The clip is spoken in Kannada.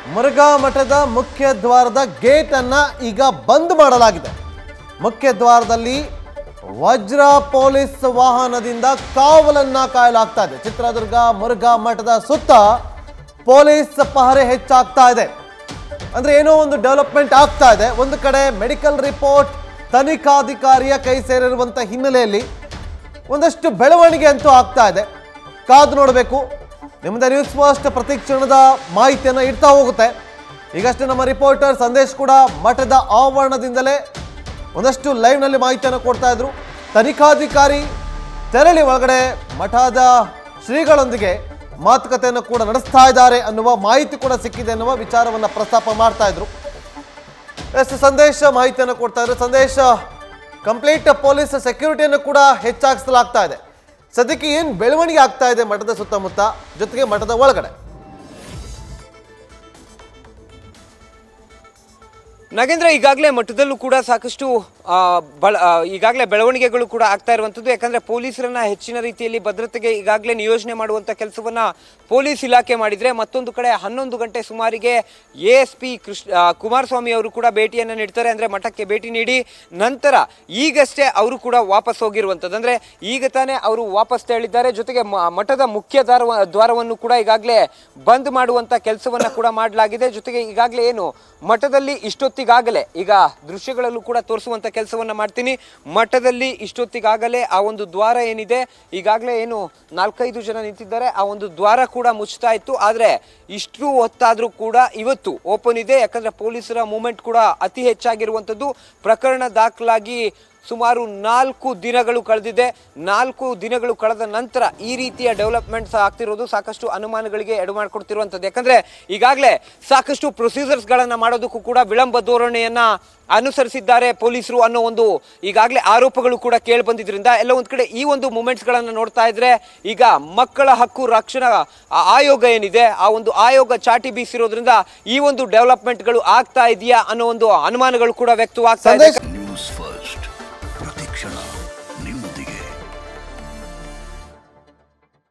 ಮುರುಘಾ ಮಠದ ಮುಖ್ಯ ದ್ವಾರದ ಗೇಟ್ ಅನ್ನ ಈಗ ಬಂದ್ ಮಾಡಲಾಗಿದೆ ಮುಖ್ಯ ದ್ವಾರದಲ್ಲಿ ವಜ್ರ ಪೊಲೀಸ್ ವಾಹನದಿಂದ ಕಾವಲನ್ನ ಕಾಯಲಾಗ್ತಾ ಇದೆ ಚಿತ್ರದುರ್ಗ ಮುರುಘಾ ಮಠದ ಸುತ್ತ ಪೊಲೀಸ್ ಪಹರೆ ಹೆಚ್ಚಾಗ್ತಾ ಇದೆ ಅಂದ್ರೆ ಏನೋ ಒಂದು ಡೆವಲಪ್ಮೆಂಟ್ ಆಗ್ತಾ ಇದೆ ಒಂದು ಕಡೆ ಮೆಡಿಕಲ್ ರಿಪೋರ್ಟ್ ತನಿಖಾಧಿಕಾರಿಯ ಕೈ ಸೇರಿರುವಂತ ಹಿನ್ನೆಲೆಯಲ್ಲಿ ಒಂದಷ್ಟು ಬೆಳವಣಿಗೆ ಅಂತೂ ಆಗ್ತಾ ಇದೆ ಕಾದು ನೋಡಬೇಕು ನಿಮ್ಮದ ನ್ಯೂಸ್ ಫಸ್ಟ್ ಪ್ರತಿಕ್ಷಣದ ಮಾಹಿತಿಯನ್ನು ಇಡ್ತಾ ಹೋಗುತ್ತೆ ಈಗಷ್ಟೇ ನಮ್ಮ ರಿಪೋರ್ಟರ್ ಸಂದೇಶ್ ಕೂಡ ಮಠದ ಆವರಣದಿಂದಲೇ ಒಂದಷ್ಟು ಲೈವ್ನಲ್ಲಿ ಮಾಹಿತಿಯನ್ನು ಕೊಡ್ತಾ ಇದ್ರು ತನಿಖಾಧಿಕಾರಿ ತೆರಳಿ ಒಳಗಡೆ ಮಠದ ಶ್ರೀಗಳೊಂದಿಗೆ ಮಾತುಕತೆಯನ್ನು ಕೂಡ ನಡೆಸ್ತಾ ಇದ್ದಾರೆ ಅನ್ನುವ ಮಾಹಿತಿ ಕೂಡ ಸಿಕ್ಕಿದೆ ಅನ್ನುವ ವಿಚಾರವನ್ನು ಪ್ರಸ್ತಾಪ ಮಾಡ್ತಾ ಇದ್ರು ಎಸ್ ಸಂದೇಶ ಮಾಹಿತಿಯನ್ನು ಕೊಡ್ತಾ ಇದ್ರು ಸಂದೇಶ ಕಂಪ್ಲೀಟ್ ಪೊಲೀಸ್ ಸೆಕ್ಯೂರಿಟಿಯನ್ನು ಕೂಡ ಹೆಚ್ಚಾಗಿಸಲಾಗ್ತಾ ಇದೆ ಸದ್ಯಕ್ಕೆ ಏನು ಬೆಳವಣಿಗೆ ಆಗ್ತಾ ಇದೆ ಮಠದ ಸುತ್ತಮುತ್ತ ಜೊತೆಗೆ ಮಠದ ಒಳಗಡೆ ನಾಗೇಂದ್ರ ಈಗಾಗಲೇ ಮಠದಲ್ಲೂ ಕೂಡ ಸಾಕಷ್ಟು ಆ, ಬಳ ಆ, ಈಗಾಗಲೇ ಬೆಳವಣಿಗೆಗಳು ಕೂಡ ಆಗ್ತಾ ಇರುವಂಥದ್ದು ಯಾಕಂದ್ರೆ ಪೊಲೀಸರನ್ನ ಹೆಚ್ಚಿನ ರೀತಿಯಲ್ಲಿ ಭದ್ರತೆಗೆ ಈಗಾಗಲೇ ನಿಯೋಜನೆ ಮಾಡುವಂತ ಕೆಲಸವನ್ನ ಪೊಲೀಸ್ ಇಲಾಖೆ ಮಾಡಿದ್ರೆ ಮತ್ತೊಂದು ಕಡೆ ಹನ್ನೊಂದು ಗಂಟೆ ಸುಮಾರಿಗೆ ಎ ಎಸ್ ಪಿ ಕೃಷ್ಣ ಆ, ಕುಮಾರಸ್ವಾಮಿ ಅವರು ಕೂಡ ಭೇಟಿಯನ್ನು ನೀಡ್ತಾರೆ ಅಂದ್ರೆ ಮಠಕ್ಕೆ ಭೇಟಿ ನೀಡಿ ನಂತರ ಈಗಷ್ಟೇ ಅವರು ಕೂಡ ವಾಪಸ್ ಹೋಗಿರುವಂಥದ್ದು ಅಂದ್ರೆ ಈಗ ತಾನೇ ಅವರು ವಾಪಸ್ ತೆರಳಿದ್ದಾರೆ ಜೊತೆಗೆ ಮ- ಮಠದ ಮುಖ್ಯ ದ್ವಾರ ದ್ವಾರವನ್ನು ಕೂಡ ಈಗಾಗಲೇ ಬಂದ್ ಮಾಡುವಂತ ಕೆಲಸವನ್ನ ಕೂಡ ಮಾಡಲಾಗಿದೆ ಜೊತೆಗೆ ಈಗಾಗಲೇ ಏನು ಮಠದಲ್ಲಿ ಇಷ್ಟೊತ್ತಿಗಾಗಲೇ ಈಗ ದೃಶ್ಯಗಳಲ್ಲೂ ಕೂಡ ತೋರಿಸುವಂತ ಕೆಲಸವನ್ನ ಮಾಡ್ತೀನಿ ಮಠದಲ್ಲಿ ಇಷ್ಟೊತ್ತಿಗಾಗಲೇ ಆ ಒಂದು ದ್ವಾರ ಏನಿದೆ ಈಗಾಗಲೇ ಏನು ನಾಲ್ಕೈದು ಜನ ನಿಂತಿದ್ದಾರೆ ಆ ಒಂದು ದ್ವಾರ ಕೂಡ ಮುಚ್ತಾ ಇತ್ತು ಆದ್ರೆ ಇಷ್ಟು ಹೊತ್ತಾದ್ರೂ ಕೂಡ ಇವತ್ತು ಓಪನ್ ಇದೆ ಯಾಕಂದ್ರೆ ಪೊಲೀಸರ ಮೂವ್ಮೆಂಟ್ ಕೂಡ ಅತಿ ಹೆಚ್ಚಾಗಿರುವಂತದ್ದು ಪ್ರಕರಣ ದಾಖಲಾಗಿ ಸುಮಾರು ನಾಲ್ಕು ದಿನಗಳು ಕಳೆದಿದೆ ನಾಲ್ಕು ದಿನಗಳು ಕಳೆದ ನಂತರ ಈ ರೀತಿಯ ಡೆವಲಪ್ಮೆಂಟ್ಸ್ ಆಗ್ತಿರೋದು ಸಾಕಷ್ಟು ಅನುಮಾನಗಳಿಗೆ ಎಡು ಮಾಡಿಕೊಡ್ತಿರುವಂಥದ್ದು ಯಾಕಂದ್ರೆ ಈಗಾಗಲೇ ಸಾಕಷ್ಟು ಪ್ರೊಸೀಜರ್ಸ್ ಗಳನ್ನ ಮಾಡೋದಕ್ಕೂ ಕೂಡ ವಿಳಂಬ ಧೋರಣೆಯನ್ನ ಅನುಸರಿಸಿದ್ದಾರೆ ಪೊಲೀಸರು ಅನ್ನೋ ಒಂದು ಈಗಾಗಲೇ ಆರೋಪಗಳು ಕೂಡ ಕೇಳಿ ಬಂದಿದ್ರಿಂದ ಎಲ್ಲ ಒಂದ್ ಕಡೆ ಈ ಒಂದು ಮೂಮೆಂಟ್ಸ್ ಗಳನ್ನ ನೋಡ್ತಾ ಇದ್ರೆ ಈಗ ಮಕ್ಕಳ ಹಕ್ಕು ರಕ್ಷಣಾ ಆ- ಆಯೋಗ ಏನಿದೆ ಆ ಒಂದು ಆಯೋಗ ಚಾಟಿ ಬೀಸಿರೋದ್ರಿಂದ ಈ ಒಂದು ಡೆವಲಪ್ಮೆಂಟ್ಗಳು ಆಗ್ತಾ ಇದೆಯಾ ಅನ್ನೋ ಒಂದು ಅನುಮಾನಗಳು ಕೂಡ ವ್ಯಕ್ತವಾಗ್ತಾ ಇದೆ ಸಂದೇಶ್